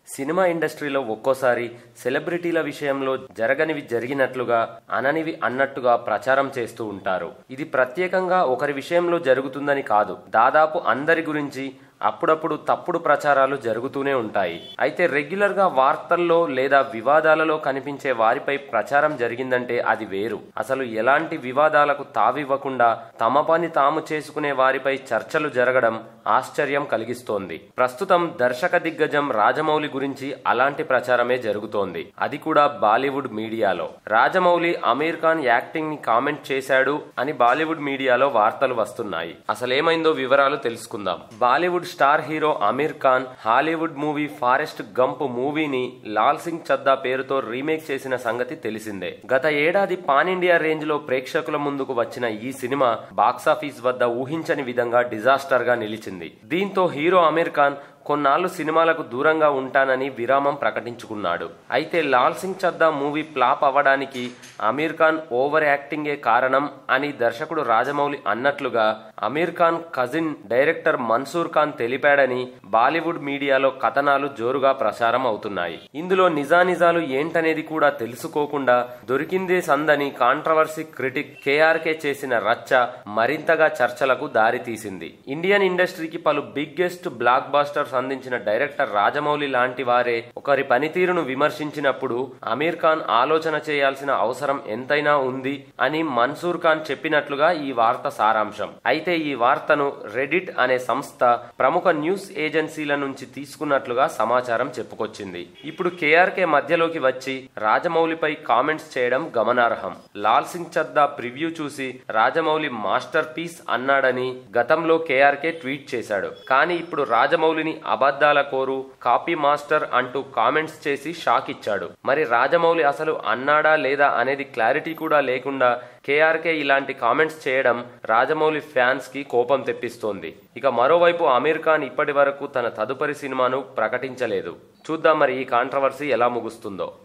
cinema ఇండస్ట్రీలో ఒక్కోసారి సెలబ్రిటీల విషయంలో జరగనివి జరిగినట్లుగా అననివి అన్నట్టుగా ప్రచారం చేస్తూ ఉంటారు ఇది ప్రత్యేకంగా ఒకరి విషయంలో జరుగుతుందని కాదు దాదాపు అందరి గురించి అప్పుడప్పుడు తప్పుడు ప్రచారాలు జరుగుతూనే ఉంటాయి అయితే రెగ్యులర్ గా వార్తల్లో లేదా వివాదాలలో కనిపించే వారిపై ప్రచారం జరిగిందంటే అది వేరు అసలు ఎలాంటి వివాదాలకు తావివ్వకుండా తమ పని తాము చేసుకునే వారిపై చర్చలు జరగడం ఆశ్చర్యం కలిగిస్తోంది ప్రస్తుతం దర్శక దిగ్గజం రాజమౌళి గురించి అలాంటి ప్రచారమే జరుగుతోంది అది కూడా బాలీవుడ్ మీడియాలో రాజమౌళి అమీర్ ఖాన్ యాక్టింగ్ ని కామెంట్ చేశాడు అని బాలీవుడ్ మీడియాలో వార్తలు వస్తున్నాయి అసలేమైందో వివరాలు తెలుసుకుందాం Bollywood star hero Aamir Khan Hollywood movie Forrest Gump మూవీని లాల్ సింగ్ చద్దా పేరుతో రీమేక్ చేసిన సంగతి తెలిసిందే గత ఏడాది పాన్ ఇండియా రేంజ్ లో ప్రేక్షకుల ముందుకు వచ్చిన ఈ సినిమా బాక్సాఫీస్ వద్ద ఊహించని విధంగా డిజాస్టర్ గా నిలిచింది దీంతో హీరో అమీర్ ఖాన్ కొన్నాళ్లు సినిమాలకు దూరంగా ఉంటానని విరామం ప్రకటించుకున్నాడు అయితే లాల్ సింగ్ చద్దా మూవీ ఫ్లాప్ అవ్వడానికి అమీర్ ఖాన్ ఓవర్ యాక్టింగే కారణం అని దర్శకుడు రాజమౌళి అన్నట్లుగా అమీర్ ఖాన్ కజిన్ డైరెక్టర్ మన్సూర్ ఖాన్ తెలిపాడని బాలీవుడ్ మీడియాలో కథనాలు జోరుగా ప్రసారం అవుతున్నాయి ఇందులో నిజానిజాలు ఏంటనేది కూడా తెలుసుకోకుండా దొరికిందే సందని కాంట్రవర్సీ క్రిటిక్ కేఆర్కే చేసిన రచ్చ మరింతగా చర్చలకు దారితీసింది ఇండియన్ ఇండస్ట్రీకి పలు బిగ్గెస్ట్ బ్లాక్ బాస్టర్స్ అందించిన డైరెక్టర్ రాజమౌళి లాంటి వారే ఒకరి పనితీరును విమర్శించినప్పుడు అమీర్ ఖాన్ ఆలోచన చేయాల్సిన అవసరం ఎంతైనా ఉంది అని మన్సూర్ ఖాన్ చెప్పినట్లుగా ఈ వార్త సారాంశం అయితే ఈ వార్తను రెడిట్ అనే సంస్థ ప్రముఖ న్యూస్ ఏజెన్సీల నుంచి తీసుకున్నట్లుగా సమాచారం చెప్పుకొచ్చింది ఇప్పుడు కేఆర్కే మధ్యలోకి వచ్చి రాజమౌళిపై కామెంట్స్ చేయడం గమనార్హం లాల్ సింగ్ చద్దా ప్రివ్యూ చూసి రాజమౌళి మాస్టర్ పీస్ అన్నాడని గతంలో కేఆర్కే ట్వీట్ చేశాడు కానీ ఇప్పుడు రాజమౌళిని అబద్ధాల కోరు కాపీ మాస్టర్ అంటూ కామెంట్స్ చేసి షాక్ ఇచ్చాడు మరి రాజమౌళి అసలు అన్నాడా లేదా అనేది క్లారిటీ కూడా లేకుండా కేఆర్కే ఇలాంటి కామెంట్స్ చేయడం రాజమౌళి ఫ్యాన్స్ కి కోపం తెప్పిస్తోంది ఇక మరోవైపు అమీర్ ఖాన్ ఇప్పటి వరకు తన తదుపరి సినిమాను ప్రకటించలేదు చూద్దాం మరి ఈ కాంట్రవర్సీ ఎలా ముగుస్తుందో